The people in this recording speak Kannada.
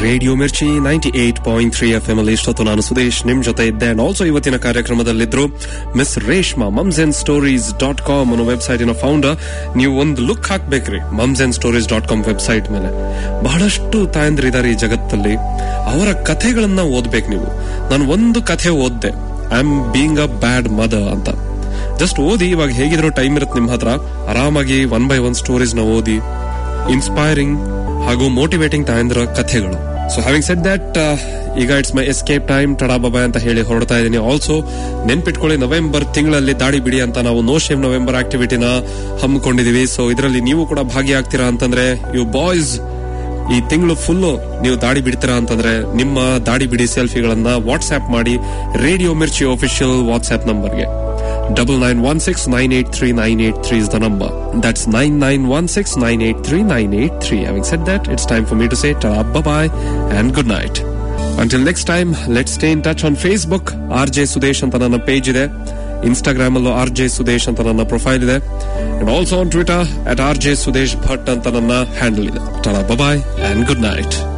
Radio Mirchi ninety eight point three F M ಅಲ್ಲಿ ಇಷ್ಟೊತ್ತು ನಾನು ಸುದೇಶ್ ನಿಮ್ ಜೊತೆ ಇದ್ದೆ ಅಂಡ್ ಆಲ್ಸೋ ಇವತ್ತಿನ ಕಾರ್ಯಕ್ರಮದಲ್ಲಿದ್ರು miss Reshma moms and stories dot com ಅನ್ನೋ ವೆಬ್ಸೈಟಿನ ಫೌಂಡರ್ ನೀವು ಒಂದು ಲುಕ್ ಹಾಕ್ಬೇಕ್ರಿ moms and stories dot com website ಮೇಲೆ ಬಹಳಷ್ಟು ತಾಯಂದ್ರಿದ್ದಾರೆ ಈ ಜಗತ್ತಲ್ಲಿ ಅವರ ಕಥೆಗಳನ್ನ ಓದ್ಬೇಕು ನೀವು ನಾನು ಒಂದು ಕಥೆ ಓದ್ದೆ I am being a bad mother ಅಂತ ಜಸ್ಟ್ ಓದಿ ಇವಾಗ ಹೇಗಿದ್ರು ಟೈಮ್ ಇರುತ್ತೆ ನಿಮ್ಮ ಹತ್ರ ಆರಾಮಾಗಿ ಒನ್ ಬೈ ಒನ್ ಸ್ಟೋರೀಸ್ ನ ಓದಿ ಇನ್ಸ್ಪೈರಿಂಗ್ ಹಾಗೂ ಮೋಟಿವೇಟಿಂಗ್ ತಾಯಂದ್ರ ಕಥೆಗಳು ಸೊ ಹ್ಯಾವಿಂಗ್ ಸೆಟ್ ದಟ್ ಈಗ it's my escape time tada bye bye ಅಂತ ಹೇಳಿ ಹೊರಡ್ತಾ ಇದ್ದೀನಿ ಆಲ್ಸೋ ನೆನ್ಪಿಟ್ಕೊಳ್ಳಿ ನವೆಂಬರ್ ತಿಂಗಳಲ್ಲಿ ದಾಡಿ ಬಿಡಿ ಅಂತ ನಾವು ನೋ ಶೇವ್ ನವೆಂಬರ್ ಆಕ್ಟಿವಿಟಿನ ಹಮ್ಮಿಕೊಂಡಿದೀವಿ ಸೊ ಇದರಲ್ಲಿ ನೀವು ಕೂಡ ಭಾಗಿಯಾಗ್ತೀರಾ ಅಂತಂದ್ರೆ ಯು ಬಾಯ್ಸ್ ಈ ತಿಂಗಳು ಫುಲ್ಲು ನೀವು ದಾಡಿ ಬಿಡ್ತೀರಾ ಅಂತಂದ್ರೆ ನಿಮ್ಮ ದಾಡಿ ಬಿಡಿ ಸೆಲ್ಫಿಗಳನ್ನ ವಾಟ್ಸ್ಆಪ್ ಮಾಡಿ ರೇಡಿಯೋ ಮಿರ್ಚಿ ಆಫಿಷಿಯಲ್ ವಾಟ್ಸ್ಆಪ್ ನಂಬರ್ಗೆ double nine one six nine eight three nine eight three is the number. That's nine nine one six nine eight three nine eight three. Having said that, it's time for me to say bye bye and good night. Until next time, let's stay in touch on Facebook. RJ Sudesh ಅಂತ ನನ್ನ ಪೇಜ್ ಇದೆ ಇನ್ಸ್ಟಾಗ್ರಾಮ್ ಅಲ್ಲೂ ಆರ್ ಜೆ ಸುದೇಶ್ ಅಂತ ನನ್ನ ಪ್ರೊಫೈಲ್ ಇದೆ and also on Twitter at R J Sudesh Bhat ಅಂತ ನನ್ನ ಹ್ಯಾಂಡಲ್ ಇದೆ ಬಾಯ್ ಅಂಡ್ ಗುಡ್ ನೈಟ್